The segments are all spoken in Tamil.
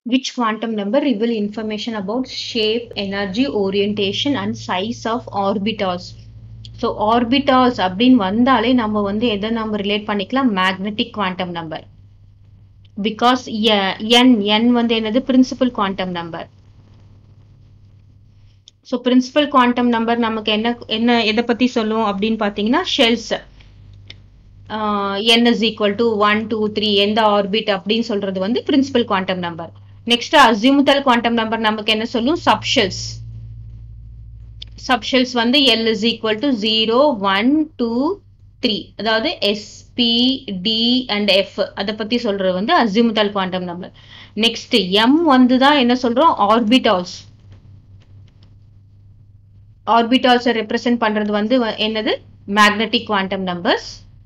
which quantum number reveal information about shape energy orientation and size of orbitals so orbitals அப்படின்னு வந்தாலே நம்ம வந்து எதை நம்ம ரிலேட் பண்ணிக்கலாம் magnetic quantum number because n n வந்து என்னது principal quantum number so principal quantum number நமக்கு என்ன என்ன எதை பத்தி சொல்லும் அப்படின்னு பார்த்தீங்கன்னா shells n is equal to one two three எந்த ஆர்பிட் அப்படின்னு சொல்றது வந்து principal quantum number next azimuthal quantum number நமக்கு என்ன சொல்லும் சப்ஷெல்ஸ் சப்ஷெல்ஸ் வந்து l is equal to zero one two three அதாவது s p d and f அதை பத்தி சொல்றது வந்து azimuthal quantum number next m வந்து தான் என்ன சொல்றோம் ஆர்பிட்டால்ஸ் ஆர்பிட்டால்ஸை ரெப்ரசென்ட் பண்றது வந்து என்னது magnetic quantum numbers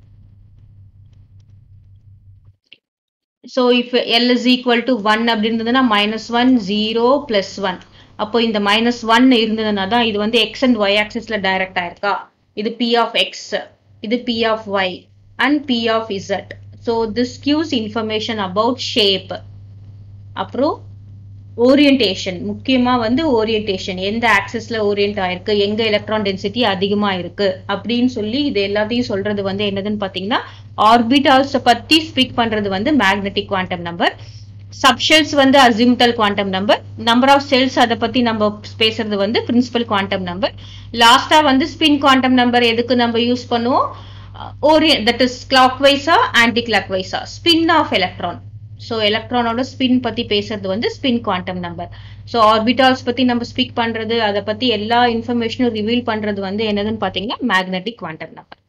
so if l is equal to one அப்படி இருந்ததுன்னா minus one zero plus one அப்போ இந்த மைனஸ் ஒன் இருந்ததுன்னா தான் இது வந்து எக்ஸ் அண்ட் ஒய் ஆக்சிஸ்ல டைரக்ட் ஆயிருக்கா இது பி ஆஃப் எக்ஸ் இது p of y and p of z so this gives information about shape அப்புறம் ஓரியன்டேஷன் முக்கியமா வந்து ஓரியன்டேஷன் எந்த ஆக்சஸ்ல ஓரியன்ட் ஆயிருக்கு எங்க எலக்ட்ரான் டென்சிட்டி அதிகமா இருக்கு அப்படின்னு சொல்லி இது எல்லாத்தையும் சொல்றது வந்து என்னதுன்னு பாத்தீங்கன்னா ஆர்பிட்டால்ஸ் பத்தி ஸ்பீக் பண்றது வந்து மேக்னெட்டிக் குவாண்டம் நம்பர் சப்ஷெல்ஸ் வந்து azimuthal quantum number number of shells அதை பத்தி நம்ம பேசுறது வந்து பிரின்சிபல் குவாண்டம் நம்பர் லாஸ்டா வந்து ஸ்பின் குவாண்டம் நம்பர் எதுக்கு நம்ம யூஸ் பண்ணுவோம் ஓரியன் தட் இஸ் கிளாக் வைஸா ஆன்டி கிளாக் வைஸா ஸ்பின் ஆஃப் எலக்ட்ரான் ஸோ எலக்ட்ரானோட ஸ்பின் பத்தி பேசுறது வந்து spin quantum number so orbitals பத்தி நம்ம ஸ்பீக் பண்றது அதை பத்தி எல்லா இன்ஃபர்மேஷனும் ரிவீல் பண்றது வந்து என்னதுன்னு பாத்தீங்கன்னா மேக்னெட்டிக் குவாண்டம் நம்பர்